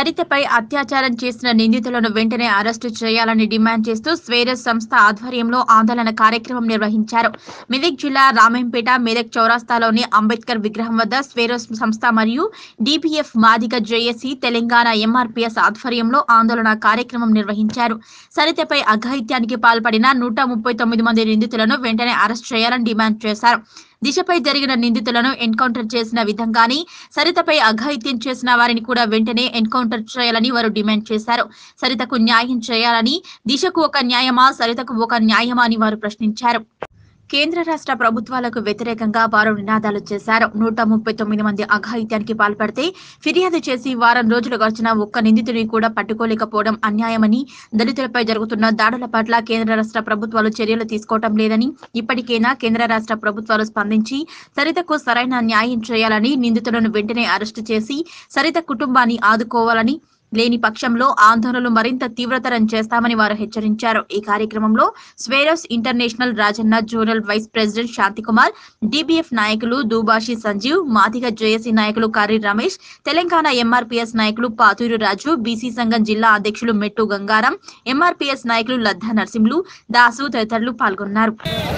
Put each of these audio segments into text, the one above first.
సరితపై అత్యాచారం చేసిన నిందితులను వెంటనే అరెస్టు చేయాలని డిమాండ్ చేస్తూ స్వేరస్ సంస్థ ఆధ్వర్యంలో ఆందోళన కార్యక్రమం నిర్వహించారు మెదక్ జిల్లా రామేంపేట మెదక్ చౌరాస్తాలోని అంబేద్కర్ విగ్రహం వద్ద స్వేరస్ సంస్థ మరియు DPF Madiga JAC Telangana MRPS ఆధ్వర్యంలో ఆందోళన కార్యక్రమం నిర్వహించారు సరితపై అఘాయిత్యానికి పాల్పడిన నూట ముప్పై తొమ్మిది మంది నిందితులను వెంటనే అరెస్ట్ చేయాలని డిమాండ్ చేశారు దిశపై జరిగిన నిందితులను ఎన్కౌంటర్ చేసిన విధంగానే సరితపై అఘాయిత్యం చేసిన వారిని కూడా వెంటనే ఎన్కౌంటర్ చేయాలని వారు డిమాండ్ చేశారు సరితకు న్యాయం చేయాలని దిశకు ఒక న్యాయమా సరితకు ఒక న్యాయమా అని వారు ప్రశ్నించారు కేంద్ర రాష్ట్ర ప్రభుత్వాలకు వ్యతిరేకంగా వారు నినాదాలు చేశారు నూట ముప్పై తొమ్మిది మంది అఘాయిత్యానికి పాల్పడితే ఫిర్యాదు చేసి వారం రోజులు గడిచిన ఒక్క నిందితుడిని కూడా పట్టుకోలేకపోవడం అన్యాయమని దళితులపై జరుగుతున్న దాడుల పట్ల కేంద్ర రాష్ట్ర ప్రభుత్వాలు చర్యలు తీసుకోవటం లేదని ఇప్పటికైనా కేంద్ర రాష్ట్ర ప్రభుత్వాలు స్పందించి సరితకు సరైన న్యాయం చేయాలని నిందితులను వెంటనే అరెస్టు చేసి సరిత కుటుంబాన్ని ఆదుకోవాలని లేని పక్షంలో ఆందోళనలు మరింత తీవ్రతరం చేస్తామని వారు హెచ్చరించారు ఈ కార్యక్రమంలో Swaeroes international Rajanna zonal vice president Shantikumar DBF నాయకులు దూబాషి సంజీవ్ మాదిగ జేఏసీ నాయకులు కర్రి రమేష్ తెలంగాణ ఎంఆర్పీఎస్ నాయకులు పాతూరు రాజు బీసీ సంఘం జిల్లా అధ్యక్షులు మెట్టు గంగారం ఎంఆర్పీఎస్ నాయకులు లద్దా నర్సింహులు దాసు తదితరులు పాల్గొన్నారు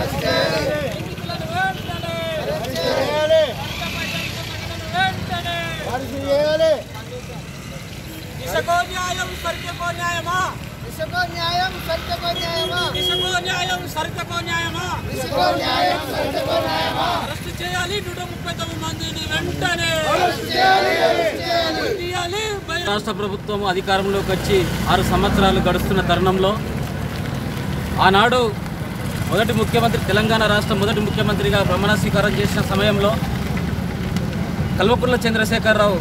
దిశకో న్యాయం సరికో న్యాయమా దిశకో న్యాయం సత్యకో న్యాయమా దిశకో న్యాయం సరికో న్యాయమా దిశకో న్యాయం సత్యకో న్యాయమా అరెస్ట్ చేయాలి నూట ముప్పై తొమ్మిది మందిని వెంటనే తీయాలి రాష్ట్ర ప్రభుత్వం అధికారంలోకి వచ్చి ఆరు సంవత్సరాలు గడుస్తున్న తరుణంలో ఆనాడు మొదటి ముఖ్యమంత్రి తెలంగాణ రాష్ట్ర మొదటి ముఖ్యమంత్రిగా ప్రమాణ స్వీకారం చేసిన సమయంలో కల్వకుంట్ల చంద్రశేఖరరావు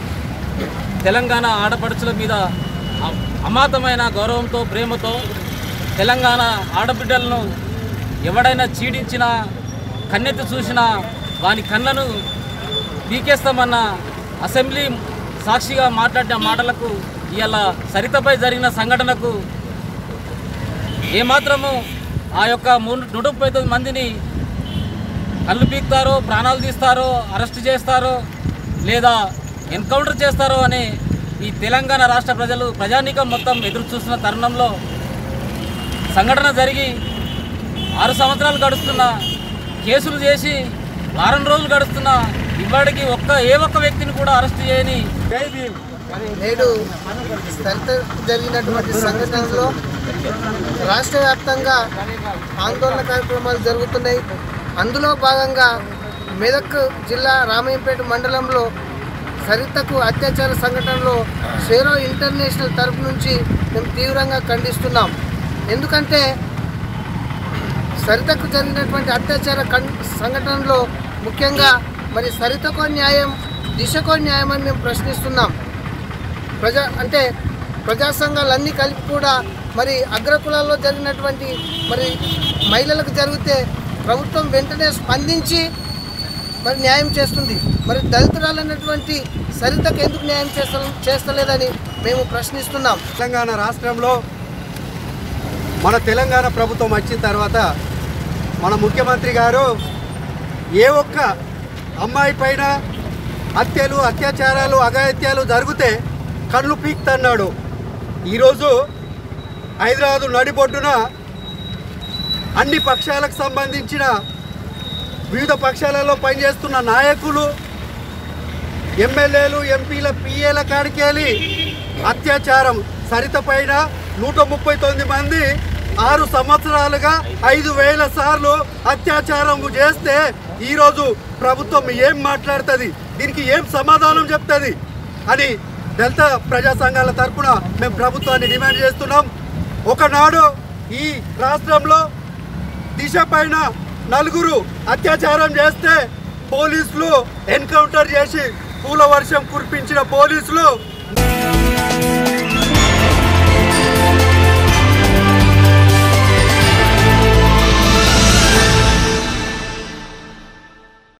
తెలంగాణ ఆడపడుచుల మీద అ- అమాతమైన గౌరవంతో ప్రేమతో తెలంగాణ ఆడబిడ్డలను ఎవడైనా చీడించినా కన్నెత్తి చూసినా వాని కళ్ళను పీకేస్తామన్న అసెంబ్లీ సాక్షిగా మాట్లాడిన మాటలకు ఇవాళ సరితపై జరిగిన సంఘటనకు ఏమాత్రము ఆ యొక్క మూడు నూట ముప్పై తొమ్మిది మందిని కళ్ళు పీకుతారో ప్రాణాలు తీస్తారో అరెస్ట్ చేస్తారో లేదా ఎన్కౌంటర్ చేస్తారో అని ఈ తెలంగాణ రాష్ట్ర ప్రజలు ప్రజానీకం మొత్తం ఎదురు చూస్తున్న తరుణంలో సంఘటన జరిగి ఆరు సంవత్సరాలు గడుస్తున్న కేసులు చేసి వారం రోజులు గడుస్తున్న ఇవాడికి ఒక్క ఏ ఒక్క వ్యక్తిని కూడా అరెస్ట్ చేయని నేడు స్థలిత జరిగినటువంటి సంఘటనలో రాష్ట్ర వ్యాప్తంగా ఆందోళన కార్యక్రమాలు జరుగుతున్నాయి అందులో భాగంగా మెదక్ జిల్లా రామయ్యంపేట మండలంలో సరితకు అత్యాచార సంఘటనలో షేరో ఇంటర్నేషనల్ తరపు నుంచి మేము తీవ్రంగా ఖండిస్తున్నాం ఎందుకంటే సరితకు జరిగినటువంటి అత్యాచార కన్ సంఘటనలో ముఖ్యంగా మరి సరితకో న్యాయం దిశకో న్యాయం అని మేము ప్రశ్నిస్తున్నాం ప్రజా అంటే ప్రజా సంఘాలన్నీ కలిపి కూడా మరి అగ్రకులాల్లో జరిగినటువంటి మరి మహిళలకు జరిగితే ప్రభుత్వం వెంటనే స్పందించి మరి న్యాయం చేస్తుంది మరి దళితురాలన్నటువంటి సరితకు ఎందుకు న్యాయం చేస్త చేస్తలేదని మేము ప్రశ్నిస్తున్నాం తెలంగాణ రాష్ట్రంలో మన తెలంగాణ ప్రభుత్వం వచ్చిన తర్వాత మన ముఖ్యమంత్రి గారు ఏ ఒక్క అమ్మాయి పైన హత్యలు అత్యాచారాలు అఘాయిత్యాలు జరిగితే కళ్ళు పీక్తన్నాడు ఈరోజు హైదరాబాదు నడిబొడ్డున అన్ని పక్షాలకు సంబంధించిన వివిధ పక్షాలలో పనిచేస్తున్న నాయకులు ఎమ్మెల్యేలు ఎంపీల పిఏల కాడికి వెళ్ళి అత్యాచారం సరిత పైన నూట ముప్పై తొమ్మిది మంది ఆరు సంవత్సరాలుగా ఐదు వేల సార్లు అత్యాచారం చేస్తే ఈరోజు ప్రభుత్వం ఏం మాట్లాడుతుంది దీనికి ఏం సమాధానం చెప్తుంది అని దళిత ప్రజా సంఘాల తరపున మేము ప్రభుత్వాన్ని డిమాండ్ చేస్తున్నాం ఒకనాడు ఈ రాష్ట్రంలో దిశ పైన నలుగురు అత్యాచారం చేస్తే పోలీసులు ఎన్కౌంటర్ చేసి పూల వర్షం కురిపించిన పోలీసులు